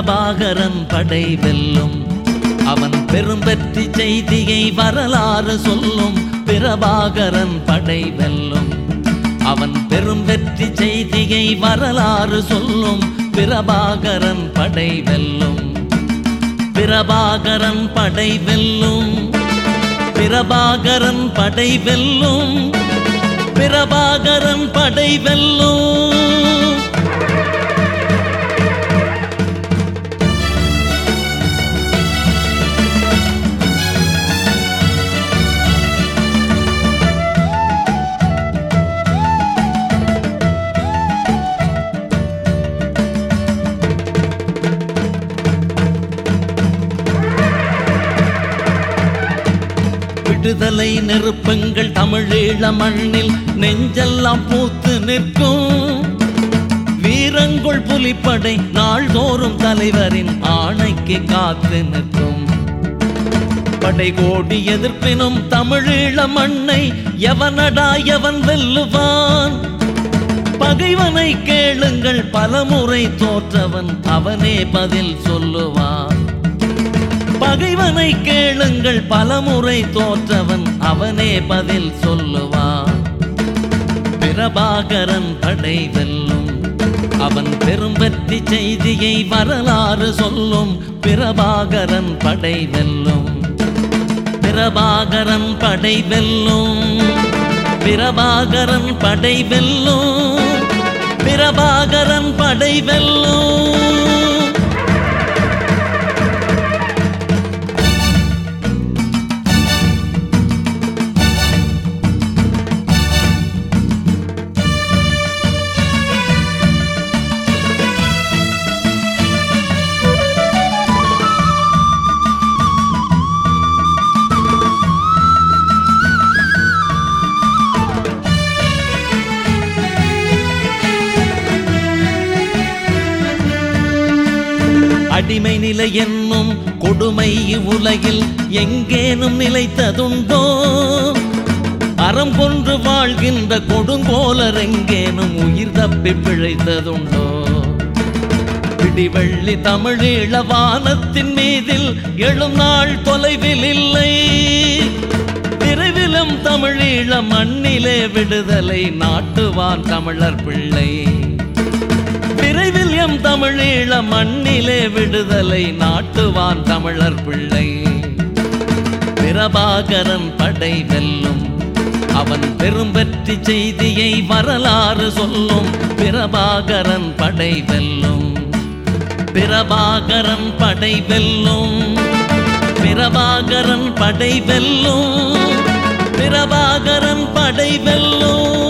பிரபாகரன் படை வெல்லும் அவன் பெரும் வெற்றி செய்தியை வரலாறு சொல்லும் பிரபாகரன் படை வெல்லும் அவன் பெரும் வெற்றி செய்தியை வரலாறு சொல்லும் பிரபாகரன் படை வெல்லும் பிரபாகரன் படை வெல்லும் பிரபாகரன் படை வெல்லும் பிரபாகரன் படை வெல்லும் விடுதலை நெருப்பங்கள் தமிழீழ மண்ணில் நெஞ்செல்லாம் பூத்து நிற்கும் வீரங்குள் புலிப்படை நாள்தோறும் தலைவரின் ஆணைக்கு காத்து நிற்கும் படை கோடி எதிர்ப்பினும் தமிழீழ மண்ணை எவனடா எவன் வெல்லுவான் பகைவனை கேளுங்கள் பலமுறை தோற்றவன் அவனே பதில் சொல்லுவான் பகைவனை கேளுங்கள் பலமுறை தோற்றவன் அவனே பதில் சொல்லுவான் பிரபாகரன் படை வெல்லும் அவன் பெரும் வெற்றி செய்தியை வரலாறு சொல்லும் பிரபாகரன் படை வெல்லும் பிரபாகரன் படை வெல்லும் பிரபாகரன் படை வெல்லும் பிரபாகரன் படை வெல்லும் அடிமை நிலை என்னும் கொடுமை உலகில் எங்கேனும் நிலைத்ததுண்டோ அறம் கொன்று வாழ்கின்ற கொடுங்கோலர் எங்கேனும் உயிர் தப்பி பிழைத்ததுண்டோ பிடிவள்ளி தமிழீழ வானத்தின் மீதில் எழும் நாள் தொலைவில் இல்லை விரைவிலும் தமிழீழ மண்ணிலே விடுதலை நாட்டுவான் தமிழர் பிள்ளை விரைவில் எம் தமிழீழ மண்ணிலே விடுதலை நாட்டுவான் தமிழர் பிள்ளை பிரபாகரன் படை வெல்லும் அவன் பெரும் வெற்றி செய்தியை வரலாறு சொல்லும் பிரபாகரன் படை வெல்லும் பிரபாகரன் படை வெல்லும் பிரபாகரன் படை வெல்லும் பிரபாகரன் படை வெல்லும்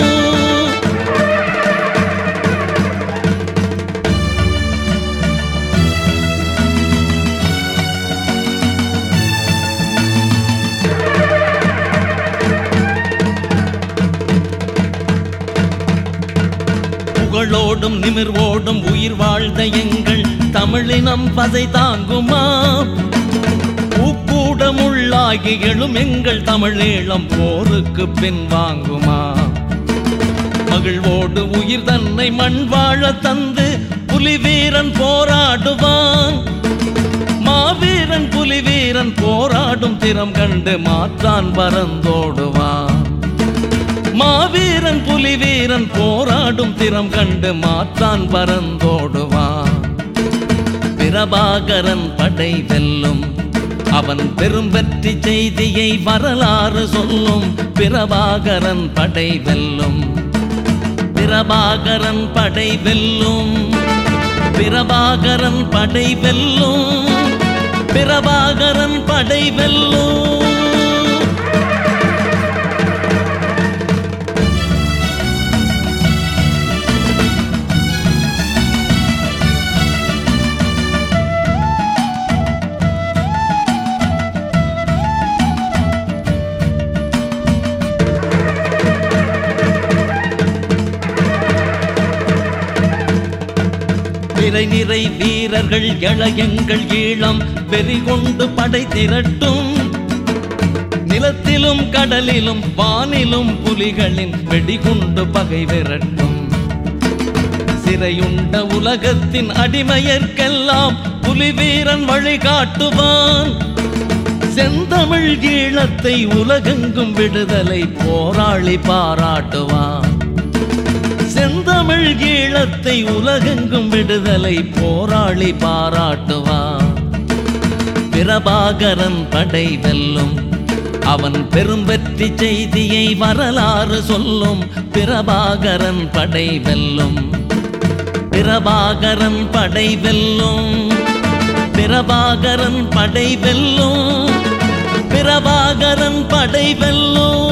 புகழோடும் நிமிர்வோடும் உயிர் வாழ்ந்த எங்கள் தமிழினம் பதை தாங்குமா பூக்கூடமுள்ளாகி எழும் எங்கள் தமிழீழம் போருக்கு பின் வாங்குமா மகிழ்வோடு உயிர் தன்னை மண் வாழ தந்து புலிவீரன் போராடுவான் மாவீரன் புலிவீரன் போராடும் திறம் கண்டு மாற்றான் பறந்தோடுவான் மாவீரன் புலிவீரன் போராடும் திறம் கண்டு மாற்றான் பறந்தோடுவான் பிரபாகரன் படை வெல்லும் அவன் பெரும் வெற்றி செய்தியை வரலாறு சொல்லும் பிரபாகரன் படை வெல்லும் பிரபாகரன் படை வெல்லும் பிரபாகரன் படை வெல்லும் பிரபாகரன் படை வெல்லும் நிறை நிறை வீரர்கள் எளையங்கள் ஈழம் வெறி கொண்டு படை திரட்டும் நிலத்திலும் கடலிலும் வானிலும் புலிகளின் வெடிகுண்டு பகை விரட்டும் சிறையுண்ட உலகத்தின் அடிமையர்க்கெல்லாம் புலிவீரன் வழிகாட்டுவான் செந்தமிழ் ஈழத்தை உலகெங்கும் விடுதலை போராளி பாராட்டுவான் செந்தமிழ் ஈழத்தை உலகெங்கும் விடுதலை போராளி பாராட்டுவான் பிரபாகரன் படை வெல்லும் அவன் பெரும் வெற்றி செய்தியை வரலாறு சொல்லும் பிரபாகரன் படை வெல்லும் பிரபாகரன் படை வெல்லும் பிரபாகரன் படை வெல்லும் பிரபாகரன் படை வெல்லும்